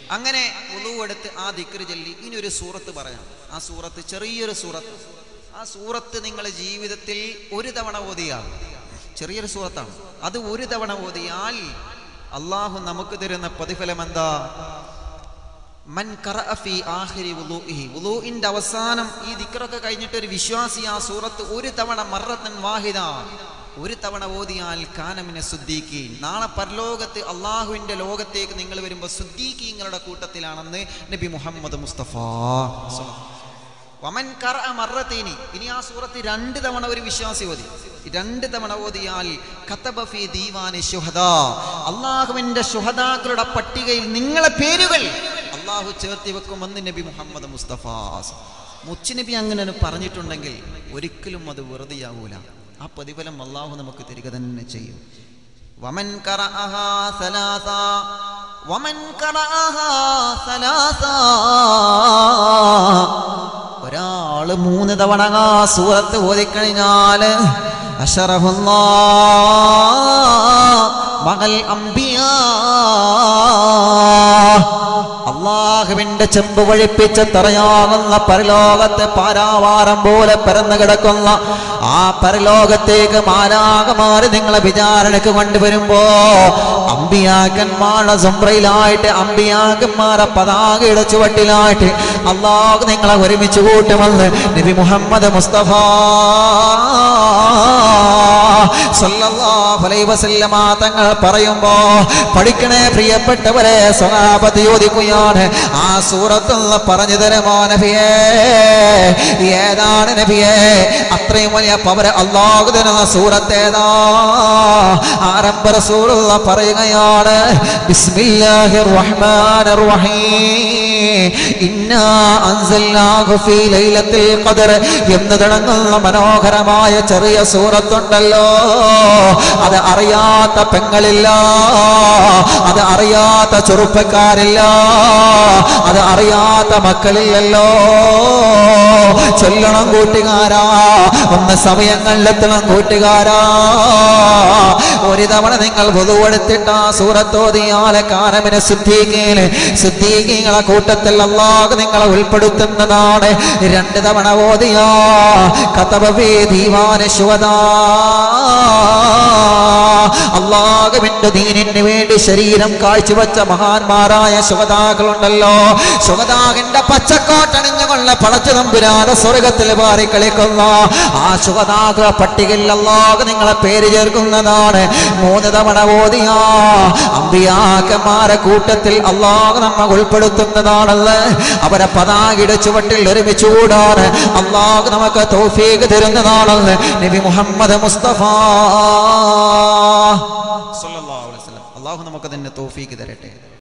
അങ്ങനെ ഉളു എടുത്ത് ആ ദിക്ർ ചൊല്ലി ഇനി ഒരു സൂറത്ത് പറയാം ആ സൂറത്ത് ചെറിയൊരു സൂറത്ത് ആ സൂറത്ത് നിങ്ങൾ ജീവിതത്തിൽ ഒരു തവണ ഓതിയാൽ ചെറിയൊരു സൂറത്താണ് അത് ഒരു തവണ ഓതിയാൽ അള്ളാഹു നമുക്ക് തരുന്ന പ്രതിഫലം എന്താ മൻ ഖറഅ ഫീ ആഖിരി വുളൂഇഹി വുളൂഇന്റെ അവസാനം ഈ ദിക്റൊക്കെ കഴിഞ്ഞിട്ട് ഒരു വിശ്വാസി ആ സൂറത്ത് ഒരു തവണ മറത്തൻ വാഹിദ ഒരു തവണ ഓതിയാൽ കാനമിനെ സുദ്ദീഖീൻ നാളെ പരലോകത്ത് അള്ളാഹുവിന്റെ ലോകത്തേക്ക് നിങ്ങൾ വരുമ്പോൾ സുദ്ദീഖീങ്ങളുടെ കൂട്ടത്തിലാണെന്ന് നബി മുഹമ്മദ് മുസ്തഫ വമൻ ഖറഅ മറത്തീനി ഇനി ആ സൂറത്ത് രണ്ട് തവണ ഒരു വിശ്വാസി ഓതി രണ്ട് തവണ ഓതിയാൽ കതബ ഫീ ദീവാനി ശുഹദാ അള്ളാഹുവിന്റെ ശുഹദാക്കളുടെ പട്ടികയിൽ നിങ്ങളെ പേരുകൾ അള്ളാഹു ചേർത്തി വെക്കുമെന്ന് നബി മുഹമ്മദ് മുസ്തഫ മുച്ചു നബി അങ്ങനെ പറഞ്ഞിട്ടുണ്ടെങ്കിൽ ഒരിക്കലും അത് വെറുതെയാവൂല ആ പ്രതിഫലം അള്ളാഹു നമുക്ക് തരിക തന്നെ ചെയ്യും വമൻ ഖറഅഹാ സലാസ വമൻ ഖറഅഹാ സലാസ ഒരാള് മൂന്ന് തവണ ആ സൂറത്ത് ഓതിക്കഴിഞ്ഞാല് അഷറഹുല്ലാ മകൾ അംബിയാ അള്ളാഹുവിന്റെ ചെമ്പ് വഴിപ്പിച്ച് തറയാകുന്ന പരലോകത്തെ പാരാവാരം പോലെ പരന്നു കിടക്കുന്ന ആ പരലോകത്തേക്ക് മാലാകമാറി നിങ്ങളെ വിചാരണക്ക് കൊണ്ടുവരുമ്പോ അമ്പിയാക്കന്മാരുടെ സുംബ്രയിലായിട്ട് അമ്പിയാക്കന്മാരെ പതാകയുടെ ചുവട്ടിലായിട്ട് അള്ളാഹു നിങ്ങളെ ഒരുമിച്ച് കൂട്ടുമെന്ന് നബി മുഹമ്മദ് മുസ്തഫ സല്ലല്ലാഹു അലൈഹി വസല്ലമ തങ്ങൾ പറയുമ്പോ പഠിക്കണേ പ്രിയപ്പെട്ടവരെ സ്വഹാബത്ത് ചോദിക്കുകയാണ് ആ സൂറത്തുള്ള പറഞ്ഞു തരുമോ നബിയേ ഏതാണ് നബിയേ അത്രയും വലിയ പവർ അള്ളാഹു തരുന്ന സൂറത്ത് ഏതാ ആരംഭ റസൂലുള്ള പറയുകയാണ് ബിസ്മില്ലാഹിർ റഹ്മാനിർ റഹീം ഇന്നാ അൻസൽനാഹു ഫീ ലൈലത്തിൽ ഖദർ എന്ന് തുടങ്ങുന്ന മനോഹരമായ ചെറിയ സൂറത്തുണ്ടല്ലോ അത് അറിയാത്ത പെങ്ങളില്ല അത് അറിയാത്ത ചെറുപ്പക്കാരില്ല അത് അറിയാത്ത മക്കളില്ലല്ലോ ചൊല്ലണം കൂട്ടുകാരാ ഒന്ന് സമയങ്ങളിലെത്തണം കൂട്ടുകാരാ ഒരു തവണ നിങ്ങൾ പൊതുവെടുത്തിട്ട് ആ സൂറത്തോതിയാലെ കാരമിനെ സിദ്ധീകീല് സിദ്ധീകീങ്ങളെ കൂട്ടത്തിൽ അള്ളാഹ് നിങ്ങളെ ഉൾപ്പെടുത്തുന്നതാണ് രണ്ട് തവണ ഓതിയാ കഥവേ ദീവാന ശുവദാ അള്ളാഹുവിന്റെ ദീനിന് വേണ്ടി ശരീരം കാഴ്ചവെച്ച മഹാന്മാരായ ശുഗതാക്കളുണ്ടല്ലോ ശുഗതാകിന്റെ പച്ചക്കോട്ടണിഞ്ഞുകൊള്ള പടച്ചു തമ്പുരാന സ്വർഗത്തിൽ മാറി കളിക്കുന്ന ആ ശുഗതാക്കള പട്ടികയിൽ അള്ളാഹ് നിങ്ങളെ പേര് ചേർക്കുന്നതാണ് മൂന്ന് തവണ ഓതിയ അമ്പിയാക്കന്മാരെ കൂട്ടത്തിൽ അള്ളാഹ് നമ്മ ഉൾപ്പെടുത്തുന്നതാണല്ലോ അവരെ പതാകിട ചുവട്ടിൽ ഒരുമിച്ച് കൂടാണ് അള്ളാഹ് നമുക്ക് തൗഫീഖ് തരുന്നതാണല്ലോ നബി മുഹമ്മദ് മുസ്തഫ സല്ലല്ലാഹു അലൈഹി വസല്ലം അള്ളാഹു നമുക്ക് തന്നെ തൗഫീഖ് തരട്ടെ